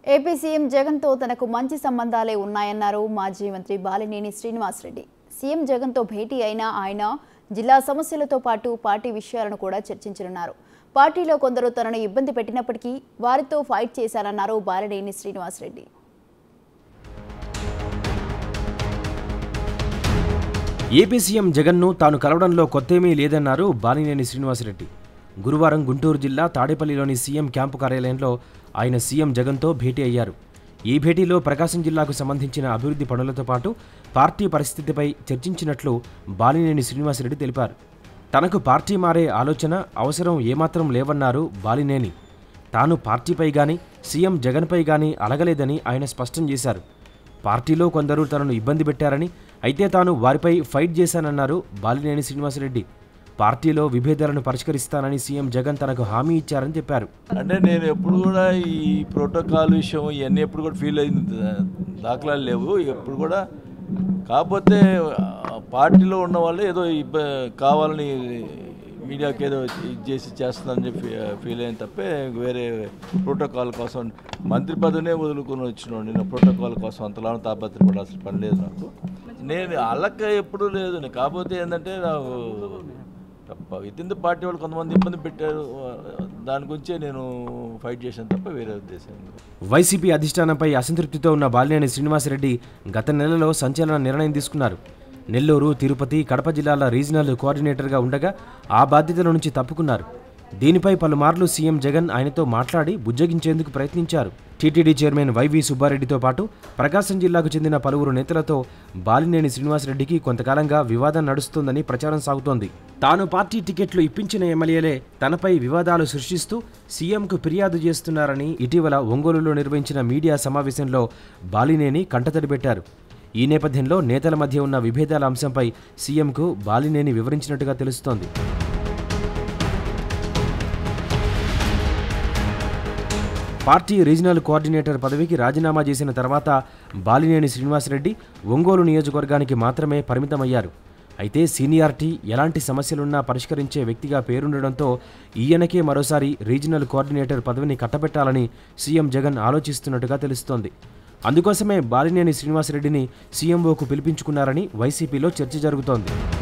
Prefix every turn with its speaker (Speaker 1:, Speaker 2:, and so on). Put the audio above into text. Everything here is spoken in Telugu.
Speaker 1: ఏపీ సీఎం జగన్తో తనకు మంచి సంబంధాలే ఉన్నాయన్నారు మాజీ మంత్రి బాలినేని శ్రీనివాసరెడ్డి సీఎం జగన్తో భేటీ అయిన ఆయన జిల్లా సమస్యలతో పాటు పార్టీ విషయాలను కూడా చర్చించనున్నారు పార్టీలో కొందరు తనను ఇబ్బంది పెట్టినప్పటికీ వారితో ఫైట్ చేశారన్నారు బాలినేని శ్రీనివాసరెడ్డి
Speaker 2: ఏపీ సీఎం జగన్ను తాను కలవడంలో కొత్తేమీ లేదన్నారు బాలినేని శ్రీనివాసరెడ్డి గురువారం గుంటూరు జిల్లా తాడేపల్లిలోని సీఎం క్యాంపు కార్యాలయంలో ఆయన సీఎం జగన్తో భేటీ అయ్యారు ఈ భేటీలో ప్రకాశం జిల్లాకు సంబంధించిన అభివృద్ధి పనులతో పాటు పార్టీ పరిస్థితిపై చర్చించినట్లు బాలినేని శ్రీనివాసరెడ్డి తెలిపారు తనకు పార్టీ మారే ఆలోచన అవసరం ఏమాత్రం లేవన్నారు బాలినేని తాను పార్టీపై గాని సీఎం జగన్పై గాని అలగలేదని ఆయన స్పష్టం చేశారు పార్టీలో కొందరు తనను ఇబ్బంది పెట్టారని అయితే తాను వారిపై ఫైట్ చేశానన్నారు బాలినేని శ్రీనివాసరెడ్డి పార్టీలో విభేదాలను పరిష్కరిస్తానని సీఎం జగన్ తనకు హామీ ఇచ్చారని చెప్పారు
Speaker 3: అంటే నేను ఎప్పుడు కూడా ఈ ప్రోటోకాల్ విషయం ఇవన్నీ ఎప్పుడు కూడా ఫీల్ అయింది దాఖలాలు లేవు ఎప్పుడు కూడా కాకపోతే ఆ పార్టీలో ఉన్న వాళ్ళు ఏదో ఇబ్బ కావాలని మీడియాకి ఏదో ఇది చేసి చేస్తున్నారని చెప్పి ఫీల్ అయిన తప్పే వేరే ప్రోటోకాల్ కోసం మంత్రి పదవినే వదులుకొని వచ్చిన నేను ప్రోటోకాల్ కోసం అంతలా తాపత్రపడాల్సిన పని లేదు నాకు నేను అలక ఎప్పుడూ లేదు నేను కాకపోతే ఏంటంటే నాకు విత్ ఇన్ ద పార్టీ వాళ్ళు కొంతమంది ఇబ్బంది పెట్టారు దాని గురించే నేను ఫైట్ చేశాను తప్ప వేరే ఉద్దేశం లేదు
Speaker 2: వైసీపీ అధిష్టానంపై అసంతృప్తితో ఉన్న బాలినేని శ్రీనివాసరెడ్డి గత నెలలో సంచలన నిర్ణయం తీసుకున్నారు నెల్లూరు తిరుపతి కడప జిల్లాల రీజనల్ కోఆర్డినేటర్గా ఉండగా ఆ బాధ్యతల నుంచి తప్పుకున్నారు దీనిపై పలుమార్లు సీఎం జగన్ ఆయనతో మాట్లాడి బుజ్జగించేందుకు ప్రయత్నించారు టీటీడీ చైర్మన్ వైవి సుబ్బారెడ్డితో పాటు ప్రకాశం జిల్లాకు చెందిన పలువురు నేతలతో బాలినేని శ్రీనివాసరెడ్డికి కొంతకాలంగా వివాదం నడుస్తోందని ప్రచారం సాగుతోంది తాను పార్టీ టికెట్లు ఇప్పించిన ఎమ్మెల్యేలే తనపై వివాదాలు సృష్టిస్తూ సీఎంకు ఫిర్యాదు చేస్తున్నారని ఇటీవల ఒంగోలులో నిర్వహించిన మీడియా సమావేశంలో బాలినేని కంటతడి పెట్టారు ఈ నేపథ్యంలో నేతల మధ్య ఉన్న విభేదాల అంశంపై సీఎంకు బాలినేని వివరించినట్టుగా తెలుస్తోంది పార్టీ రీజనల్ కోఆర్డినేటర్ పదవికి రాజీనామా చేసిన తర్వాత బాలినేని శ్రీనివాసరెడ్డి ఒంగోలు నియోజకవర్గానికి మాత్రమే పరిమితమయ్యారు అయితే సీనియారిటీ ఎలాంటి సమస్యలున్నా పరిష్కరించే వ్యక్తిగా పేరుండడంతో ఈయనకే మరోసారి రీజనల్ కోఆర్డినేటర్ పదవిని కట్టబెట్టాలని సీఎం జగన్ ఆలోచిస్తున్నట్టుగా తెలుస్తోంది అందుకోసమే బాలినేని శ్రీనివాసరెడ్డిని సీఎంఓకు పిలిపించుకున్నారని వైసీపీలో చర్చ జరుగుతోంది